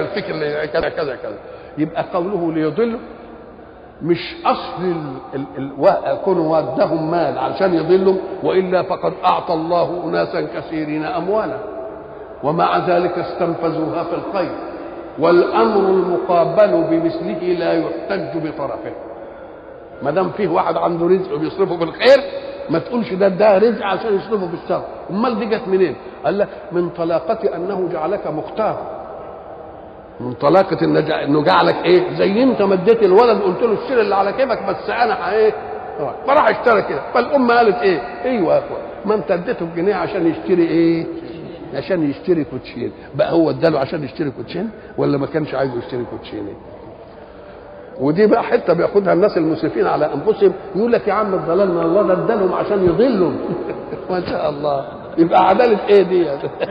يعمل فكر كذا كذا كذا يبقى قوله ليضل مش اصل ال ال ال كونه ودهم مال علشان يضلهم والا فقد اعطى الله اناسا كثيرين اموالا ومع ذلك استنفذوها في الخير والامر المقابل بمثله لا يحتج بطرفه ما دام فيه واحد عنده رزق وبيصرفه في الخير ما تقولش ده ده رزق عشان يصرفه في الشر امال دي جت منين قال لك من طلاقه انه جعلك مختار من طلاقة انه جعلك ايه زي انت مديت الولد قلت له اشتري اللي على كيفك بس انا ايه فراح اشترى كده فالام قالت ايه ايوه يا اخوان ما انت اديته بجنيه عشان يشتري ايه عشان يشتري كوتشين بقى هو اداله عشان يشتري كوتشين ولا ما كانش عايز يشتري كوتشين ودي بقى حته بياخدها الناس المسرفين على انفسهم يقول لك يا عم الضلال ما الله ده ادالهم عشان يضلهم ما شاء الله يبقى عداله ايه دي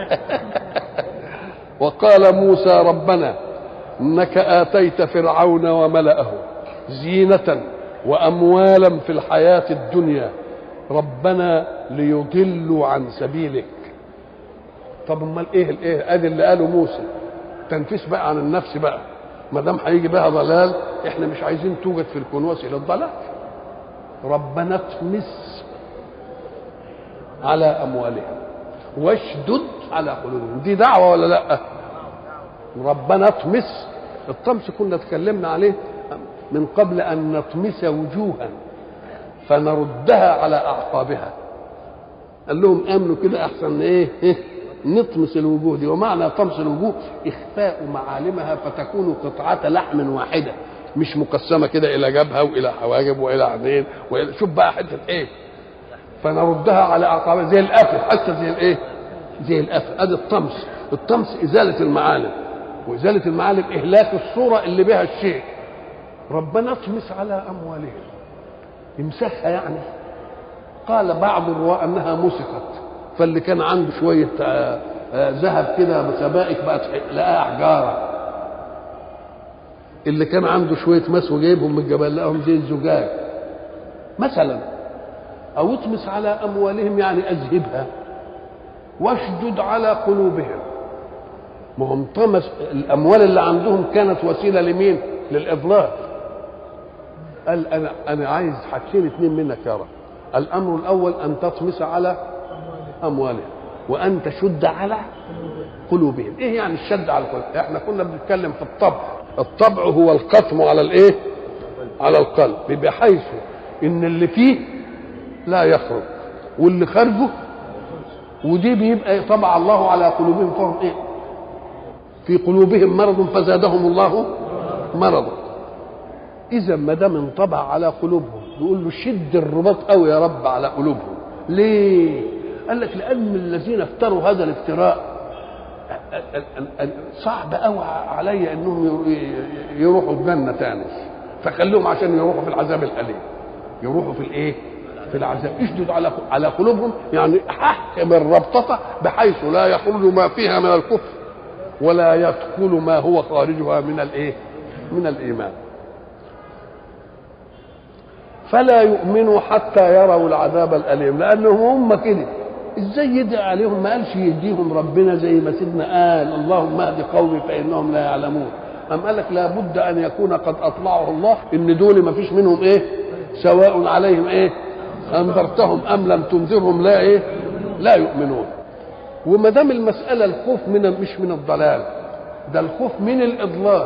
وقال موسى ربنا انك اتيت فرعون وملأه زينة واموالا في الحياة الدنيا ربنا ليضلوا عن سبيلك طب امال ايه الايه ادي اللي قاله موسى تنفيس بقى عن النفس بقى ما دام هيجي بها ضلال احنا مش عايزين توجد في الكون وسيله الضلال ربنا اطمس على اموالهم واشدد على قلوبهم دي دعوه ولا لا ربنا اطمس الطمس كنا اتكلمنا عليه من قبل ان نطمس وجوها فنردها على اعقابها قال لهم امنوا كده احسن ايه, إيه؟ نطمس الوجوه دي ومعنى طمس الوجوه اخفاء معالمها فتكون قطعه لحم واحده مش مقسمه كده الى جبهه والى حواجب والى عينين والى شوف بقى حته ايه فنردها على اعقابها زي القفل حتى زي الايه زي القفل ادي الطمس الطمس ازاله المعالم وازاله المعالم اهلاك الصوره اللي بها الشيء ربنا اطمس على اموالهم يمسخها يعني قال بعض الرواة انها مسخت فاللي كان عنده شويه ذهب كده بسبائك بقت لقاها حجاره اللي كان عنده شويه مس وجايبهم من الجبل لقاهم زي الزجاج مثلا او اطمس على اموالهم يعني اذهبها واشدد على قلوبهم ما هم طمس الاموال اللي عندهم كانت وسيله لمين للاضلال قال انا انا عايز حاجتين اثنين منك يا رب الامر الاول ان تطمس على اموالهم وان تشد على قلوبهم ايه يعني الشد على القلوب احنا كنا بنتكلم في الطبع الطبع هو القطم على الايه على القلب بحيث ان اللي فيه لا يخرج واللي خارجه ودي بيبقى طبع الله على قلوبهم فهم ايه في قلوبهم مرض فزادهم الله مرضا اذا ما دام انطبع على قلوبهم يقول له شد الرباط قوي يا رب على قلوبهم ليه قال لك لان الذين افتروا هذا الافتراء صعب قوي علي انهم يروحوا الجنه تاني فخليهم عشان يروحوا في العذاب الاليم يروحوا في الايه في العذاب اشدد على على قلوبهم يعني احكم الربطه بحيث لا يخرج ما فيها من الكفر ولا يدخل ما هو خارجها من الايه من الايمان فلا يؤمنوا حتى يروا العذاب الاليم لانهم هم كده ازاي يدعي عليهم ما قالش يديهم ربنا زي ما سيدنا قال اللهم اهد قومي فانهم لا يعلمون أم قال لك لابد ان يكون قد اطلعه الله ان دول ما فيش منهم ايه سواء عليهم ايه انذرتهم ام لم تنذرهم لا ايه لا يؤمنون وما دام المساله الخوف من مش من الضلال ده الخوف من الاضلال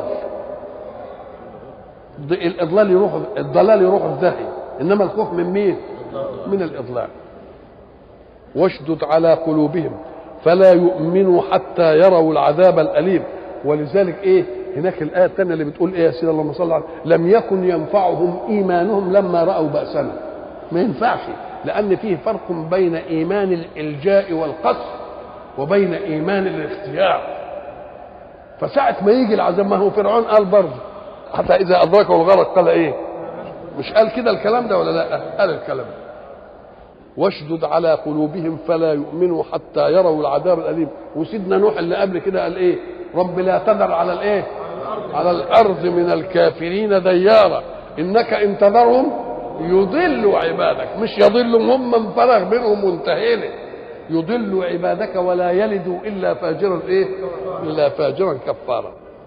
الاضلال يروح الضلال يروح الداهيه انما الخوف من مين من الاضلال واشدد على قلوبهم فلا يؤمنوا حتى يروا العذاب الاليم ولذلك ايه هناك الايه الثانيه اللي بتقول ايه يا سيدي اللهم صل على لم يكن ينفعهم ايمانهم لما راوا باسنا ما ينفعش لان فيه فرق بين ايمان الالجاء والقصر وبين ايمان الاختيار فساعة ما يجي العذاب ما هو فرعون قال برضه حتى إذا أدركه الغرق قال إيه؟ مش قال كده الكلام ده ولا لا؟ قال الكلام ده واشدد على قلوبهم فلا يؤمنوا حتى يروا العذاب الأليم وسيدنا نوح اللي قبل كده قال إيه؟ رب لا تذر على الإيه؟ على الأرض من الكافرين ديارا إنك إن تذرهم يضلوا عبادك مش يضلوا هم انفرغ منهم وانتهينا يضل عبادك ولا يلد الا فاجرا ايه؟ الا فاجرا كفارا